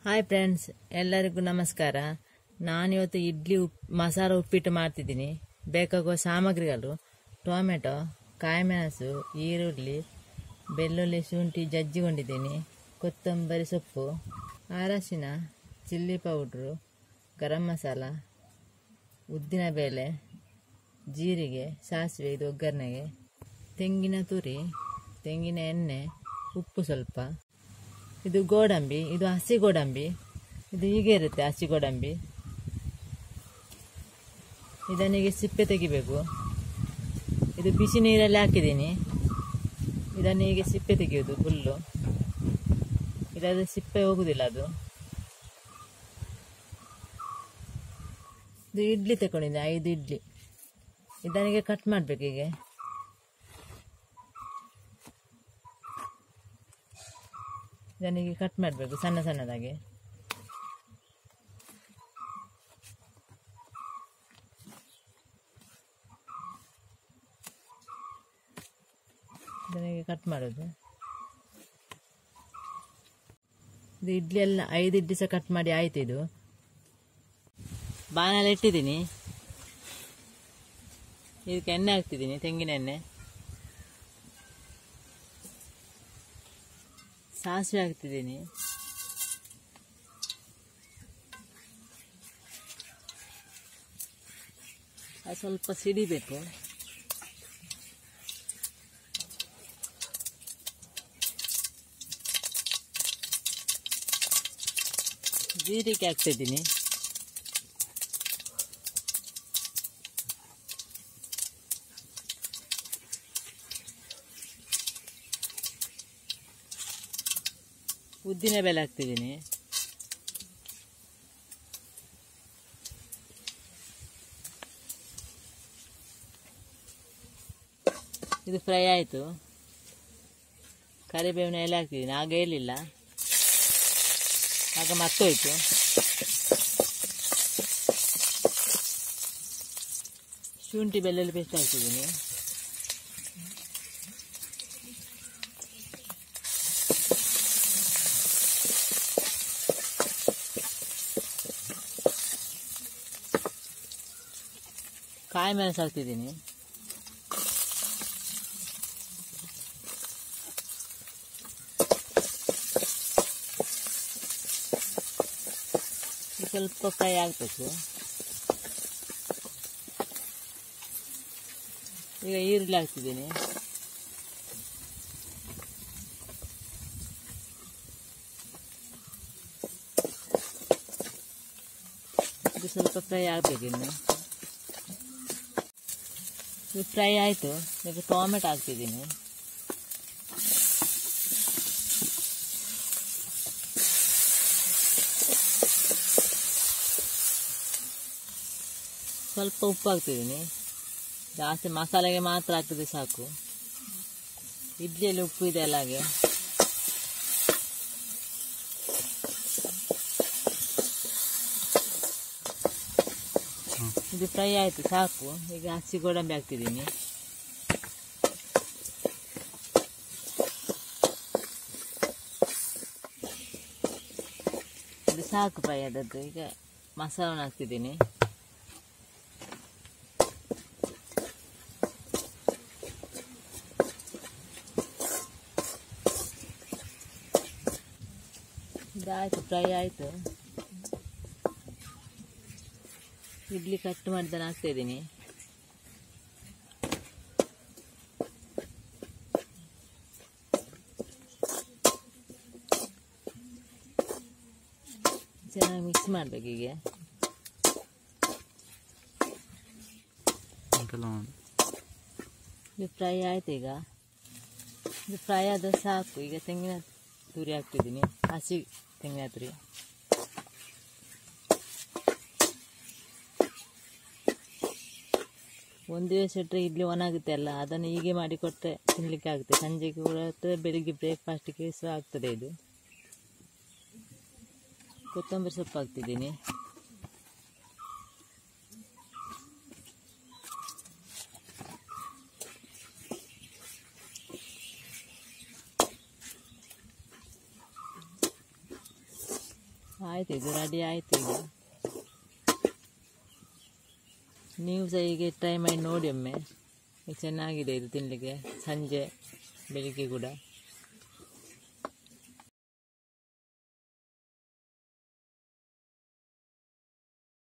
hi friends ಎಲ್ಲರಿಗೂ ನಮಸ್ಕಾರ ನಾನಿವತ್ತು ಇಡ್ಲಿ ಉಪ್ ಮಸಾಲ ಉಪ್ಪಿಟ್ಟು ಮಾಡ್ತಿದ್ದೀನಿ ಬೇಕಾಗುವ ಸಾಮಗ್ರಿಗಳು ಟೊಮೆಟೊ ಕಾಯಿಮೆಣಸು ಈರುಳ್ಳಿ ಬೆಳ್ಳುಳ್ಳಿ ಶುಂಠಿ ಜಜ್ಜಿಕೊಂಡಿದ್ದೀನಿ ಕೊತ್ತಂಬರಿ ಸೊಪ್ಪು ಅರಶಿನ ಚಿಲ್ಲಿ ಪೌಡ್ರು ಗರಂ ಮಸಾಲ ಉದ್ದಿನಬೇಳೆ ಜೀರಿಗೆ ಸಾಸಿವೆ ಇದು ಒಗ್ಗರಣೆಗೆ ತೆಂಗಿನ ತುರಿ ತೆಂಗಿನ ಎಣ್ಣೆ ಉಪ್ಪು ಸ್ವಲ್ಪ ಇದು ಗೋಡಂಬಿ ಇದು ಹಸಿ ಗೋಡಂಬಿ ಇದು ಹೀಗೆ ಇರುತ್ತೆ ಹಸಿ ಗೋಡಂಬಿ ಇದನ್ನಿಗೆ ಸಿಪ್ಪೆ ತೆಗಿಬೇಕು ಇದು ಬಿಸಿ ನೀರಲ್ಲಿ ಹಾಕಿದ್ದೀನಿ ಇದನ್ನು ಹೀಗೆ ಸಿಪ್ಪೆ ತೆಗೆಯೋದು ಫುಲ್ಲು ಇದಾದ್ರೆ ಸಿಪ್ಪೆ ಹೋಗುದಿಲ್ಲ ಅದು ಇದು ಇಡ್ಲಿ ತಗೊಂಡಿದ್ದೆ ಐದು ಇಡ್ಲಿ ಇದನಿಗೆ ಕಟ್ ಮಾಡ್ಬೇಕು ಹೀಗೆ ಇದನಿಗೆ ಕಟ್ ಮಾಡಬೇಕು ಸಣ್ಣ ಸಣ್ಣದಾಗಿ ಇದನಿಗೆ ಕಟ್ ಮಾಡೋದು ಇದು ಇಡ್ಲಿ ಎಲ್ಲ ಐದು ಇಡ್ಲಿ ಸಹ ಕಟ್ ಮಾಡಿ ಆಯ್ತು ಇದು ಬಾಣಲೆ ಇಟ್ಟಿದ್ದೀನಿ ಇದಕ್ಕೆ ಎಣ್ಣೆ ಹಾಕ್ತಿದ್ದೀನಿ ತೆಂಗಿನ ಎಣ್ಣೆ ಸಾಸಿವೆ ಹಾಕ್ತಿದ್ದೀನಿ ಅದು ಸ್ವಲ್ಪ ಸಿಡಿಬೇಕು ಜೀರಿಗೆ ಹಾಕ್ತಿದ್ದೀನಿ ಉದ್ದಿನ ಬೇಳೆ ಹಾಕ್ತಿದ್ದೀನಿ ಇದು ಫ್ರೈ ಆಯಿತು ಕರಿಬೇವಿನ ಎಲೆ ಹಾಕ್ತಿದ್ದೀನಿ ಆಗ ಹೇಳಿಲ್ಲ ಆಗ ಮರ್ತೋಯ್ತು ಶುಂಠಿ ಬೆಳ್ಳುಳ್ಳಿ ಪೇಸ್ಟ್ ಹಾಕ್ತಿದ್ದೀನಿ ಕಾಯಿ ಮೆಣಸು ಹಾಕ್ತಿದ್ದೀನಿ ಸ್ವಲ್ಪ ಫ್ರೈ ಆಗಬೇಕು ಈಗ ಈರುಳ್ಳಿ ಹಾಕ್ತಿದ್ದೀನಿ ಇದು ಸ್ವಲ್ಪ ಫ್ರೈ ಆಗಬೇಕು ಇನ್ನು ಇದು ಫ್ರೈ ಆಯಿತು ಈಗ ಟೊಮೆಟೊ ಹಾಕ್ತಿದ್ದೀನಿ ಸ್ವಲ್ಪ ಉಪ್ಪು ಹಾಕ್ತಿದ್ದೀನಿ ಜಾಸ್ತಿ ಮಸಾಲೆಗೆ ಮಾತ್ರ ಹಾಕಿದ್ರೆ ಸಾಕು ಇಡ್ಲಿಯಲ್ಲಿ ಉಪ್ಪು ಇದೆ ಅಲ್ಲ ಹಾಗೆ ಇದು ಫ್ರೈ ಆಯಿತು ಸಾಕು ಈಗ ಹಸಿ ಗೋಡಂಬಿ ಹಾಕ್ತಿದ್ದೀನಿ ಇದು ಸಾಕು ಫ್ರೈ ಆದದ್ದು ಈಗ ಮಸಾಲವನ್ನು ಹಾಕ್ತಿದ್ದೀನಿ ಇದಾಯಿತು ಫ್ರೈ ಆಯಿತು ಇಡ್ಲಿ ಕಟ್ ಮಾಡಿದ್ದನ್ನು ಹಾಕ್ತಾ ಇದ್ದೀನಿ ಚೆನ್ನಾಗಿ ಮಿಕ್ಸ್ ಮಾಡ್ಬೇಕು ಹೀಗೆ ಇದು ಫ್ರೈ ಆಯ್ತು ಈಗ ಇದು ಫ್ರೈ ಆದ ಸಾಕು ಈಗ ತೆಂಗಿನ ತುರಿ ಹಾಕ್ತಿದ್ದೀನಿ ಹಸಿ ತೆಂಗಿನ ತುರಿ ಒಂದು ದಿವಸ ಇಟ್ಟರೆ ಇಡ್ಲಿ ಒಣಗುತ್ತೆ ಅಲ್ಲ ಅದನ್ನು ಹೀಗೆ ಮಾಡಿ ಕೊಟ್ಟರೆ ತಿನ್ನಲಿಕ್ಕೆ ಆಗುತ್ತೆ ಸಂಜೆಗೆ ಕೂಡ ಆಗ್ತದೆ ಬೆಳಿಗ್ಗೆ ಬ್ರೇಕ್ಫಾಸ್ಟಿಗೆ ಸಹ ಆಗ್ತದೆ ಇದು ಕೊತ್ತಂಬರಿ ಸೊಪ್ಪು ಹಾಕ್ತಿದ್ದೀನಿ ಆಯ್ತು ಇದು ರೆಡಿ ಆಯ್ತು ಈಗ ನೀವು ಸಹ ಹೀಗೆ ಟ್ರೈ ಮಾಡಿ ನೋಡಿ ಒಮ್ಮೆ ಇದು ಚೆನ್ನಾಗಿದೆ ಇದು ತಿನ್ನಲಿಕ್ಕೆ ಸಂಜೆ ಬೆಳಿಗ್ಗೆ ಕೂಡ